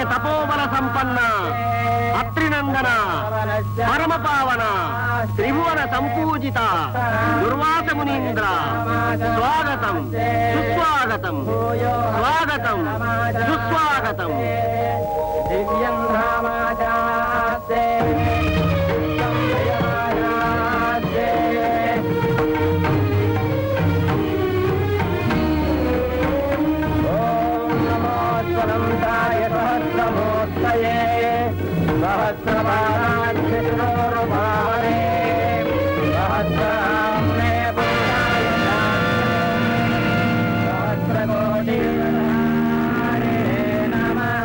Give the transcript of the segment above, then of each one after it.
తపోబల సంపన్న అత్రినందన పరమ పావన త్రిభువన సంపూజిత దుర్వాస మునీంద్ర స్వాగతం సుస్వాగతం స్వాగతం సుస్వాగతం దివ్యం రామాచాస్తే ఓం నమో స్వనంతాయ సహస్రమూర్తయే సహస్రపాదాక్షిరోరుభావనే సహస్రామ్నే పురుషాయ సహస్రకోటి నమః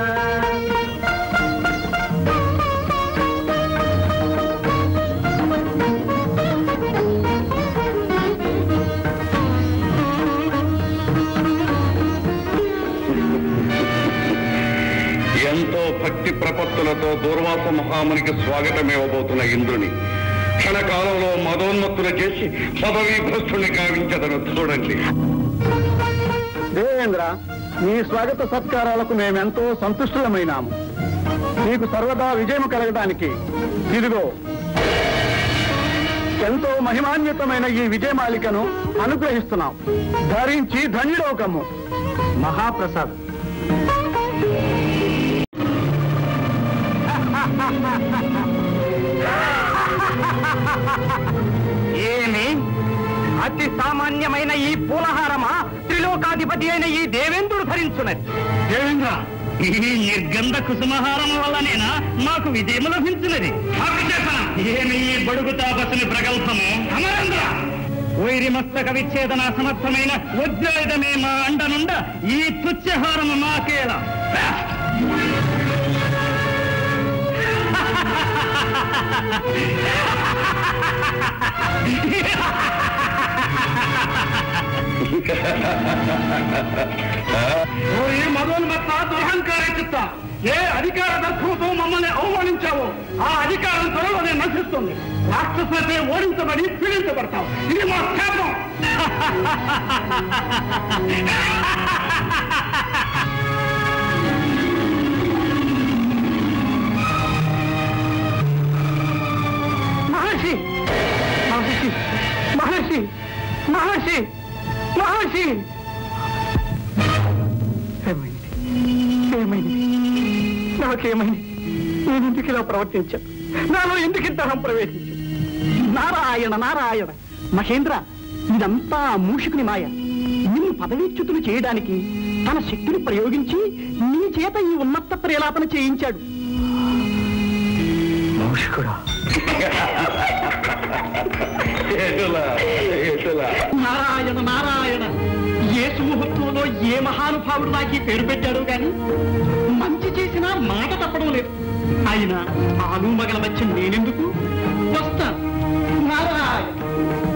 ఎంతో భక్తి ప్రపత్తులతో దూర్వాస మహామునికి స్వాగతం ఇవ్వబోతున్న ఇంద్రుని క్షణకాలంలో మదోన్మత్తులు చేసి పదవీ భ్రష్టుని కావించదను చూడండి దేవేంద్ర నీ స్వాగత సత్కారాలకు మేమెంతో సంతుష్టులమైనాము నీకు సర్వదా విజయం కలగడానికి ఇదిగో ఎంతో మహిమాన్వితమైన ఈ విజయమాలికను అనుగ్రహిస్తున్నాం ధరించి ధన్యుడోకము మహాప్రసాద్ ఏమి అతి సామాన్యమైన ఈ పూలహారమా త్రిలోకాధిపతి అయిన ఈ దేవేంద్రుడు ధరించున్నది దేవేంద్ర ఈ నిర్గంధ కుసుమహారం వల్లనేనా మాకు విజయం లభించినది ఏమి ఈ బడుగు తాపసుని ప్రగల్భము అమరేంద్ర వైరి మస్తక విచ్ఛేదన సమర్థమైన వజ్రాయుధమే మా అండనుండ ఈ తుచ్చహారము మాకేలా ఓ ఈ మదోన్మత్త దురహంకార చిత్త ఏ అధికార దర్శనంతో మమ్మల్ని అవమానించావో ఆ అధికారం త్వరలోనే నశిస్తుంది రాక్షసులతో ఓడించబడి పీడించబడతాం ఇది మా శాపం మహర్షి మహర్షి మహర్షి మహర్షి మహర్షి ఏమైంది ఏమైంది నాకేమైంది నేను ఎందుకు ఇలా ప్రవర్తించాను నాలో ఎందుకు ఇంత అహం ప్రవేశించాను నారాయణ నారాయణ మహేంద్ర ఇదంతా ఆ మూషికుని మాయ నిన్ను పదవీచ్యుతులు చేయడానికి తన శక్తిని ప్రయోగించి నీ చేత ఈ ఉన్నత ప్రేలాపన చేయించాడు మూషికుడా ఏటులా, ఏటులా. నారాయణ నారాయణ ఏ సుముహూర్తంలో ఏ మహానుభావుడు నాకు ఈ పేరు పెట్టాడు గాని మంచి చేసినా మాట తప్పడం లేదు అయినా ఆలు మగల వచ్చి నేనెందుకు వస్తా నారాయణ